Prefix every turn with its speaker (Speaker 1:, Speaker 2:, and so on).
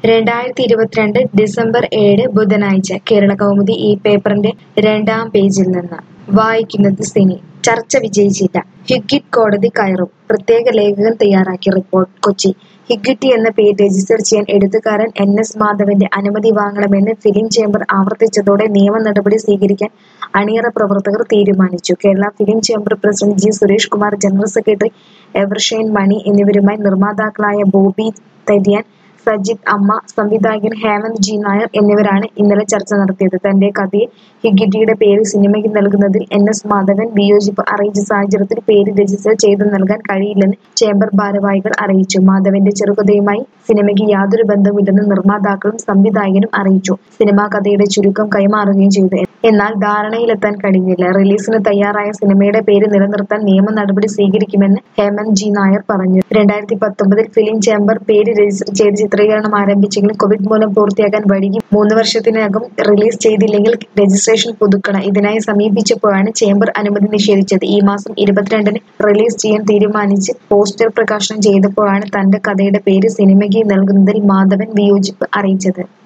Speaker 1: രണ്ടായിരത്തി ഇരുപത്തിരണ്ട് ഡിസംബർ ഏഴ് ബുധനാഴ്ച കേരള കൗമുദി ഈ പേപ്പറിന്റെ രണ്ടാം പേജിൽ നിന്ന് വായിക്കുന്നത് സിനി ചർച്ച വിജയിച്ചില്ല ഹിഗ്ഗിറ്റ് കോടതി കയറും പ്രത്യേക ലേഖകൻ തയ്യാറാക്കിയ റിപ്പോർട്ട് കൊച്ചി ഹിഗ്ഗിറ്റി എന്ന പേര് രജിസ്റ്റർ ചെയ്യാൻ എഴുത്തുകാരൻ എൻ എസ് മാധവന്റെ അനുമതി വാങ്ങണമെന്ന് ഫിലിം ചേംബർ ആവർത്തിച്ചതോടെ നിയമ നടപടി സ്വീകരിക്കാൻ അണിയറ പ്രവർത്തകർ തീരുമാനിച്ചു Kerala film chamber president G Suresh Kumar general secretary Evershine Mani എന്നിവരുമായി നിർമ്മാതാക്കളായ ബോബി തരിയാൻ സജിത് അമ്മ സംവിധായകൻ ഹേമന്ത് ജി നായർ എന്നിവരാണ് ഇന്നലെ ചർച്ച നടത്തിയത് തന്റെ കഥയെ ഹിഗിറ്റിയുടെ പേര് സിനിമയ്ക്ക് നൽകുന്നതിൽ എൻ എസ് മാധവൻ വിയോജിപ്പ് അറിയിച്ച സാഹചര്യത്തിൽ പേര് രജിസ്റ്റർ ചെയ്തു നൽകാൻ കഴിയില്ലെന്ന് ചേംബർ ഭാരവാഹികൾ അറിയിച്ചു മാധവന്റെ ചെറുകഥയുമായി സിനിമയ്ക്ക് യാതൊരു ബന്ധവുമില്ലെന്ന് നിർമ്മാതാക്കളും സംവിധായകനും അറിയിച്ചു സിനിമാ കഥയുടെ ചുരുക്കം കൈമാറുകയും ചെയ്തു എന്നാൽ ധാരണയിലെത്താൻ കഴിഞ്ഞില്ല റിലീസിന് തയ്യാറായ സിനിമയുടെ പേര് നിലനിർത്താൻ നിയമ നടപടി സ്വീകരിക്കുമെന്ന് ഹേമന്ത് ജി നായർ പറഞ്ഞു രണ്ടായിരത്തി പത്തൊമ്പതിൽ ഫിലിം ചേംബർ പേര് രജിസ്റ്റർ ചെയ്ത് ചിത്രീകരണം ആരംഭിച്ചെങ്കിലും കോവിഡ് മൂലം പൂർത്തിയാക്കാൻ വൈകി മൂന്ന് വർഷത്തിനകം റിലീസ് ചെയ്തില്ലെങ്കിൽ രജിസ്ട്രേഷൻ പുതുക്കണം ഇതിനായി സമീപിച്ചപ്പോഴാണ് ചേംബർ അനുമതി നിഷേധിച്ചത് ഈ മാസം ഇരുപത്തിരണ്ടിന് റിലീസ് ചെയ്യാൻ തീരുമാനിച്ച് പോസ്റ്റർ പ്രകാശനം ചെയ്തപ്പോഴാണ് തന്റെ കഥയുടെ പേര് സിനിമയ്ക്ക് നൽകുന്നതിൽ മാധവൻ വിയോജിപ്പ് അറിയിച്ചത്